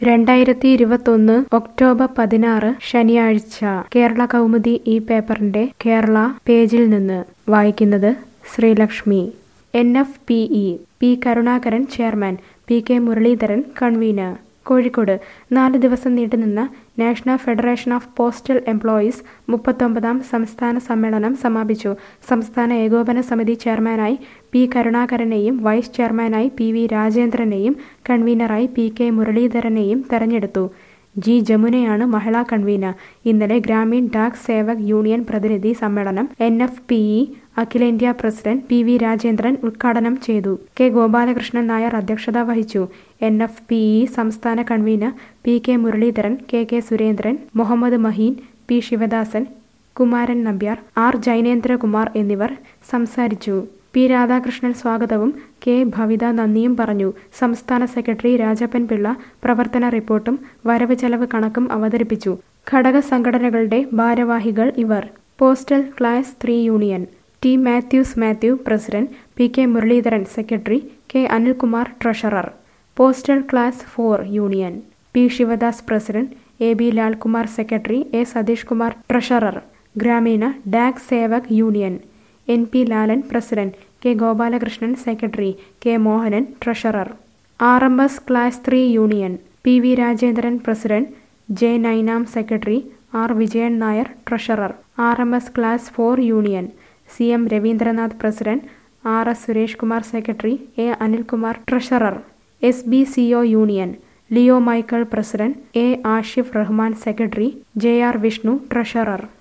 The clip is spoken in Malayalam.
രണ്ടായിരത്തി ഇരുപത്തൊന്ന് ഒക്ടോബർ പതിനാറ് ശനിയാഴ്ച കേരള കൗമുദി ഈ പേപ്പറിന്റെ കേരള പേജിൽ നിന്ന് വായിക്കുന്നത് Sreelakshmi N F P E P Karunakaran chairman P K Muraleedharan convener Kozhikode നാല് ദിവസം നീണ്ടുനിന്ന national federation of postal employees മുപ്പത്തൊമ്പതാം സംസ്ഥാന സമ്മേളനം സമാപിച്ചു സംസ്ഥാന ഏകോപന സമിതി ചെയർമാനായി പി കരുണാകരനെയും വൈസ് ചെയർമാനായി പി വി രാജേന്ദ്രനെയും കൺവീനറായി പി കെ മുരളീധരനെയും തെരഞ്ഞെടുത്തു ജി ജമുനയാണ് മഹിളാ കൺവീനർ ഇന്നലെ ഗ്രാമീൺ ഡാക് സേവക് യൂണിയൻ പ്രതിനിധി സമ്മേളനം എൻ എഫ് പി ഇ അഖിലേന്ത്യാ പ്രസിഡന്റ് പി വി രാജേന്ദ്രൻ ഉദ്ഘാടനം ചെയ്തു കെ ഗോപാലകൃഷ്ണൻ നായർ അധ്യക്ഷത വഹിച്ചു എൻ എഫ് പി ഇ സംസ്ഥാന convener P K Muraleedharan K K Surendran Muhammad Maheen P Sivadasan Kumaran Nambiar R Jainendrakumar എന്നിവർ സംസാരിച്ചു പി രാധാകൃഷ്ണൻ സ്വാഗതവും കെ ഭവിത നന്ദിയും പറഞ്ഞു സംസ്ഥാന സെക്രട്ടറി രാജപ്പൻ പിള്ള പ്രവർത്തന റിപ്പോർട്ടും വരവ് ചെലവ് കണക്കും അവതരിപ്പിച്ചു ഘടക സംഘടനകളുടെ ഭാരവാഹികൾ ഇവർ postal class three union T Mathews Mathew president P K Muraleedharan secretary K Anilkumar treasurer postal class four union P Sivadas president A B Lalkumar secretary A Satheesh Kumar treasurer Grameen Dak Sevak union N P Lalan president K Gopalakrishnan secretary K Mohanan treasurer R M S class three union P V Rajendran president J Nainan secretary R Vijayan Nair treasurer R M S class four union C M Raveendranath president R S Suresh Kumar secretary A Anilkumar treasurer S B C O union Leo Michael president A Ashif Rahman secretary J R Vishnu treasurer